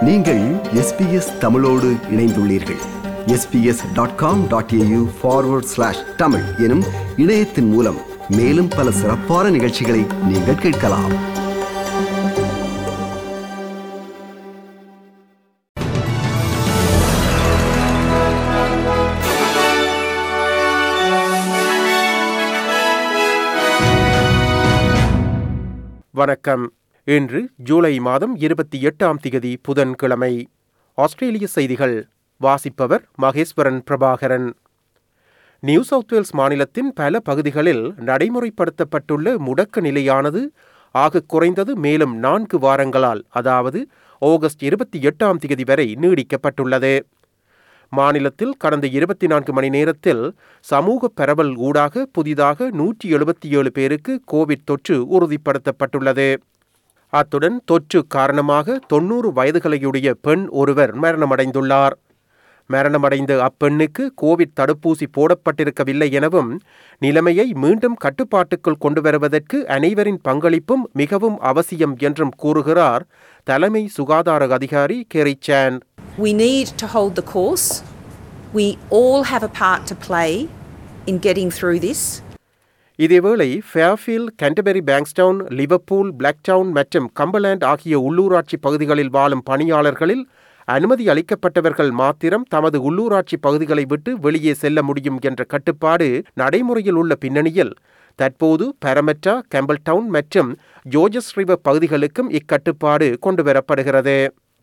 நீங்கள் எஸ்பிஎஸ் தமிழோடு இணைந்துள்ளீர்கள் SBS dot com dot AU forward slash Tamil எனும் இணையத்தின் மூலம் மேலும் பல சிறப்பான நிகழ்ச்சிகளை நீங்கள் கேட்கலாம் வணக்கம் இன்று ஜூலை மாதம் இருபத்தி எட்டாம் திகதி புதன்கிழமை ஆஸ்திரேலிய செய்திகள் வாசிப்பவர் Maheswaran Prabhakaran New South Wales மாநிலத்தின் பல பகுதிகளில் நடைமுறைப்படுத்தப்பட்டுள்ள முடக்க நிலையானது ஆக குறைந்தது மேலும் நான்கு வாரங்களால் அதாவது ஆகஸ்ட் இருபத்தி எட்டாம் திகதி வரை நீடிக்கப்பட்டுள்ளது மாநிலத்தில் கடந்த இருபத்தி நான்கு மணி நேரத்தில் சமூக பரவல் ஊடாக புதிதாக நூற்றி எழுபத்தி ஏழு பேருக்கு கோவிட் தொற்று உறுதிப்படுத்தப்பட்டுள்ளது அத்துடன் தொற்று காரணமாக தொன்னூறு வயதுகளையுடைய பெண் ஒருவர் மரணமடைந்துள்ளார் மரணமடைந்த அப்பெண்ணுக்கு கோவிட் தடுப்பூசி போடப்பட்டிருக்கவில்லை எனவும் நிலைமையை மீண்டும் கட்டுப்பாட்டுக்குள் கொண்டு வருவதற்கு அனைவரின் பங்களிப்பும் மிகவும் அவசியம் என்றும் கூறுகிறார் தலைமை சுகாதார அதிகாரி Kerry Chant We need to hold the course. We all have a part to play in getting through this. இதேவேளை Fairfield Canterbury Bankstown Liverpool Blacktown மற்றும் கம்பர்லேண்ட் ஆகிய உள்ளூராட்சி பகுதிகளில் வாழும் பணியாளர்களில் அனுமதி அளிக்கப்பட்டவர்கள் மாத்திரம் தமது உள்ளூராட்சி பகுதிகளை விட்டு வெளியே செல்ல முடியும் என்ற கட்டுப்பாடு நடைமுறையில் உள்ள பின்னணியில் தற்போது பரமெட்டா கெம்பல்டவுன் மற்றும் ஜோர்ஜஸ் ரிவர் பகுதிகளுக்கும் இக்கட்டுப்பாடு கொண்டுவரப்படுகிறது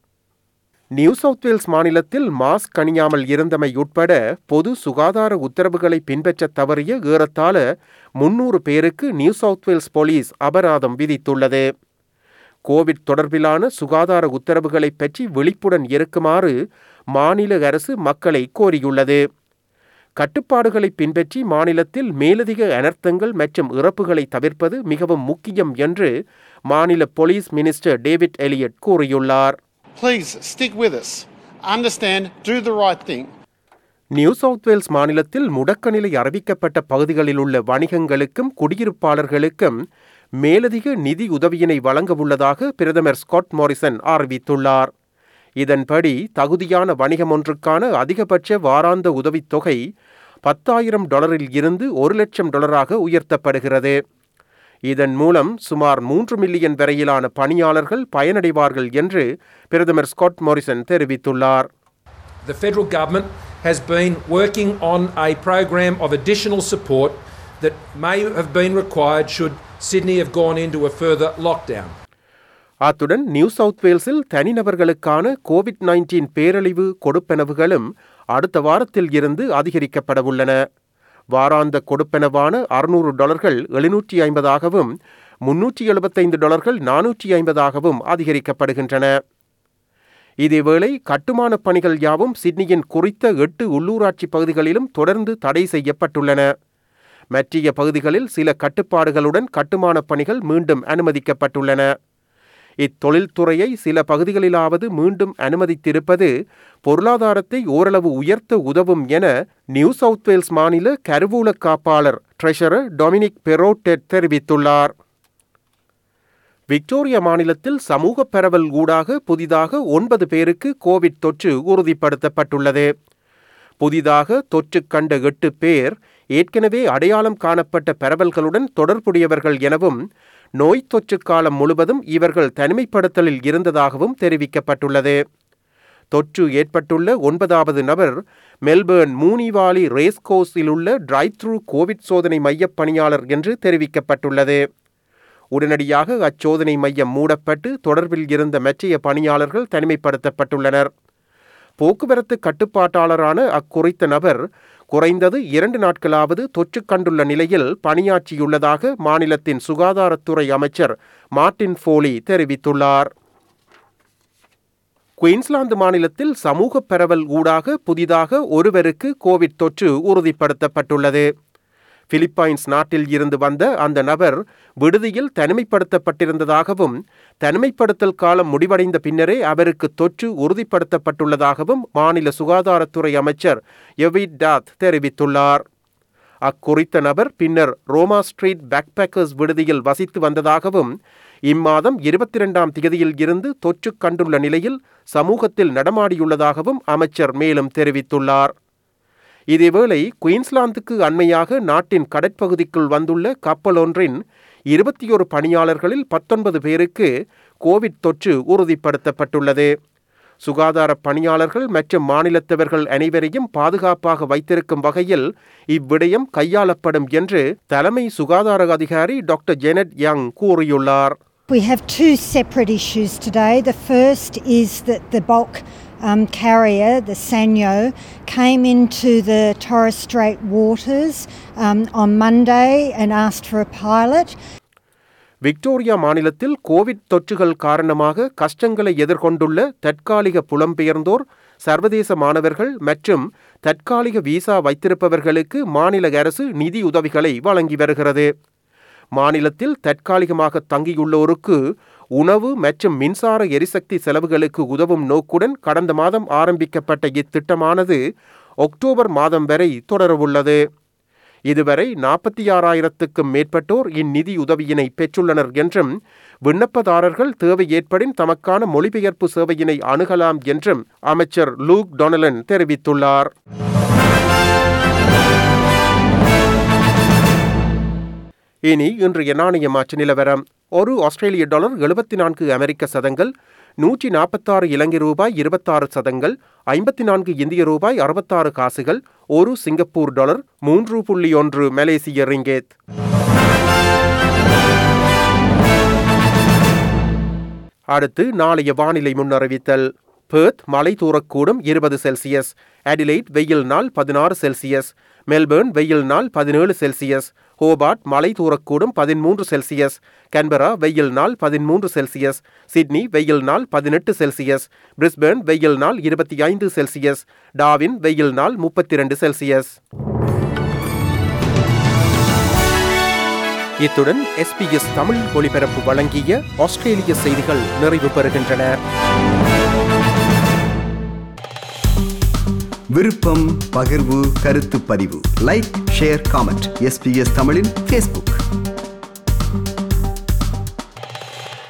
நியூ சவுத் வேல்ஸ் மாநிலத்தில் மாஸ்க் அணியாமல் இருந்தமை உட்பட பொது சுகாதார உத்தரவுகளை பின்பற்ற தவறிய ஏறத்தாழ முன்னூறு பேருக்கு நியூ சவுத் வேல்ஸ் போலீஸ் அபராதம் விதித்துள்ளது கோவிட் தொடர்பிலான சுகாதார உத்தரவுகளை பற்றி விழிப்புடன் இருக்குமாறு மாநில அரசு மக்களை கோரியுள்ளது கட்டுப்பாடுகளை பின்பற்றி மாநிலத்தில் மேலதிக அனர்த்தங்கள் மற்றும் இறப்புகளை தவிர்ப்பது மிகவும் முக்கியம் என்று மாநில போலீஸ் மினிஸ்டர் டேவிட் எலியட் கூறியுள்ளார் Please stick with us. Understand, do the right thing. New South Wales மாநிலத்தில் முடக்க நிலை அறிவிக்கப்பட்ட பகுதிகளில் உள்ள வணிகங்களுக்கும் குடியிருப்பாளர்களுக்கும் மேலதிக நிதி உதவியினை வழங்க உள்ளதாக பிரதமர் ஸ்காட் மாரிசன் அறிவித்துள்ளார் இதன்படி தகுதியான வணிகம் ஒன்றுக்கான அதிகபட்ச வாராந்த உதவித்தொகை பத்தாயிரம் டாலரில் இருந்து ஒரு லட்சம் டாலராக உயர்த்தப்படுகிறது இதன் மூலம் சுமார் மூன்று மில்லியன் வரையிலான பணியாளர்கள் பயனடைவார்கள் என்று பிரதமர் ஸ்காட் மாரிசன் தெரிவித்துள்ளார் The federal government has been working on a program of additional support that may have been required should Sydney have gone into a further lockdown. அத்துடன் நியூ சவுத் வேல்ஸில் தனிநபர்களுக்கான கோவிட் நைன்டீன் பேரழிவு கொடுப்பனவுகளும் அடுத்த வாரத்தில் இருந்து அதிகரிக்கப்பட உள்ளன வாராந்த கொடுப்பனவான அறுநூறு டாலர்கள் எழுநூற்றி ஐம்பதாகவும் முன்னூற்றி எழுபத்தைந்து டாலர்கள் நானூற்றி ஐம்பதாகவும் அதிகரிக்கப்படுகின்றன இதேவேளை கட்டுமான பணிகள் யாவும் சிட்னியின் குறித்த எட்டு உள்ளூராட்சி பகுதிகளிலும் தொடர்ந்து தடை செய்யப்பட்டுள்ளன மற்றிய பகுதிகளில் சில கட்டுப்பாடுகளுடன் கட்டுமான பணிகள் மீண்டும் அனுமதிக்கப்பட்டுள்ளன இத்தொழில்துறையை சில பகுதிகளிலாவது மீண்டும் அனுமதித்திருப்பது பொருளாதாரத்தை ஓரளவு உயர்த்த உதவும் என நியூ சவுத் வேல்ஸ் மாநில கருவூல காப்பாளர் ட்ரெஷரர் டொமினிக் பெரோட்டெட் தெரிவித்துள்ளார் விக்டோரியா மாநிலத்தில் சமூக பரவல் ஊடாக புதிதாக ஒன்பது பேருக்கு கோவிட் தொற்று உறுதிப்படுத்தப்பட்டுள்ளது புதிதாக தொற்று கண்ட எட்டு பேர் ஏற்கனவே அடையாளம் காணப்பட்ட பரவல்களுடன் தொடர்புடையவர்கள் எனவும் நோய் தொற்று காலம் முழுவதும் இவர்கள் தனிமைப்படுத்தலில் இருந்ததாகவும் தெரிவிக்கப்பட்டுள்ளது தொற்று ஏற்பட்டுள்ள ஒன்பதாவது நபர் மெல்பேர்ன் மூனிவாலி ரேஸ்கோஸில் உள்ள டிரைவ் த்ரூ கோவிட் சோதனை மையப் பணியாளர் என்று தெரிவிக்கப்பட்டுள்ளது உடனடியாக அச்சோதனை மையம் மூடப்பட்டு தொடர்பில் இருந்த மற்றைய பணியாளர்கள் தனிமைப்படுத்தப்பட்டுள்ளனர் போக்குவரத்து கட்டுப்பாட்டாளரான அக்குறித்த நபர் குறைந்தது இரண்டு நாட்களாவது தொற்று கண்டுள்ள நிலையில் பணியாற்றியுள்ளதாக மாநிலத்தின் சுகாதாரத்துறை அமைச்சர் மார்டின் ஃபோலி தெரிவித்துள்ளார் குயின்ஸ்லாந்து மாநிலத்தில் சமூக பரவல் ஊடாக புதிதாக ஒருவருக்கு கோவிட் தொற்று உறுதிப்படுத்தப்பட்டுள்ளது பிலிப்பைன்ஸ் நாட்டில் இருந்து வந்த அந்த நபர் விடுதியில் தனிமைப்படுத்தப்பட்டிருந்ததாகவும் தனிமைப்படுத்தல் காலம் முடிவடைந்த பின்னரே அவருக்கு தொற்று உறுதிப்படுத்தப்பட்டுள்ளதாகவும் மாநில சுகாதாரத்துறை அமைச்சர் எவிட் டாத் தெரிவித்துள்ளார் அக்குறித்த நபர் பின்னர் ரோமா ஸ்ட்ரீட் பேக்பேக்கர்ஸ் விடுதியில் வசித்து வந்ததாகவும் இம்மாதம் இருபத்தி இரண்டாம் திகதியில் இருந்து தொற்று கண்டுள்ள நிலையில் சமூகத்தில் நடமாடியுள்ளதாகவும் அமைச்சர் மேலும் தெரிவித்துள்ளார் இதேவேளை குயின்ஸ்லாந்துக்கு அண்மையாக நாட்டின் கடற்பகுதிக்குள் வந்துள்ள கப்பல் ஒன்றின் இருபத்தி ஒரு பணியாளர்களில் பத்தொன்பது பேருக்கு கோவிட் தொற்று உறுதிப்படுத்தப்பட்டுள்ளது சுகாதார பணியாளர்கள் மற்றும் மாநிலத்தவர்கள் அனைவரையும் பாதுகாப்பாக வைத்திருக்கும் வகையில் இவ்விடயம் கையாளப்படும் என்று தலைமை சுகாதார அதிகாரி டாக்டர் ஜெனட் யங் கூறியுள்ளார் We have two separate issues today. The first is that the bulk um, carrier, the Sanyo, came into the Torres Strait waters um, on Monday and asked for a pilot. Victoria மாநிலத்தில் COVID தொற்றுகள் காரணமாக கஷ்டங்களை எதிர்கொண்டுள்ள தற்காலிக புலம்பெயர்ந்தோர் சர்வதேச மாணவர்கள் மற்றும் தற்காலிக விசா வைத்திருப்பவர்களுக்கு மாநில அரசு நிதி உதவிகளை வழங்கி வருகிறது மாநிலத்தில் தற்காலிகமாக தங்கியுள்ளோருக்கு உணவு மற்றும் மின்சார எரிசக்தி செலவுகளுக்கு உதவும் நோக்குடன் கடந்த மாதம் ஆரம்பிக்கப்பட்ட இத்திட்டமானது அக்டோபர் மாதம் வரை தொடரவுள்ளது இதுவரை நாற்பத்தி ஆறாயிரத்துக்கும் மேற்பட்டோர் இந்நிதி உதவியினை பெற்றுள்ளனர் என்றும் விண்ணப்பதாரர்கள் தேவை ஏற்படின் தமக்கான மொழிபெயர்ப்பு சேவையினை அணுகலாம் என்றும் அமைச்சர் லூக் டொனலன் தெரிவித்துள்ளார் இனி இன்றைய நாணய மாற்று நிலவரம் ஒரு ஆஸ்திரேலிய டாலர் எழுபத்தி நான்கு அமெரிக்க சதங்கள் நூற்றி நாற்பத்தாறு இலங்கை ரூபாய் இருபத்தாறு சதங்கள் ஐம்பத்தி நான்கு இந்திய ரூபாய் அறுபத்தாறு காசுகள் ஒரு சிங்கப்பூர் டாலர் மூன்று புள்ளி ஒன்று மலேசிய ரிங்கேத் அடுத்து நாளைய வானிலை முன்னறிவித்தல் பேர்த் மலை தூரக்கூடும் இருபது செல்சியஸ் அடிலைட் வெயில் நாள் பதினாறு செல்சியஸ் மெல்பர்ன் வெயில் நாள் பதினேழு செல்சியஸ் ஹோபார்ட் மலை தூரக்கூடும் பதிமூன்று செல்சியஸ் கன்பரா வெயில் நாள் பதிமூன்று செல்சியஸ் சிட்னி வெயில் நாள் பதினெட்டு செல்சியஸ் பிரிஸ்பேர்ன் வெயில் நாள் இருபத்தி ஐந்து செல்சியஸ் டாவின் வெயில் நாள் முப்பத்தி இரண்டு செல்சியஸ் இத்துடன் எஸ்பிஎஸ் தமிழ் ஒலிபரப்பு வழங்கிய ஆஸ்திரேலிய செய்திகள் நிறைவு பெறுகின்றன விருப்பம் பகிர்வு கருத்து பதிவு லைக் ஷேர் காமெண்ட் எஸ்பிஎஸ் தமிழின் ஃபேஸ்புக்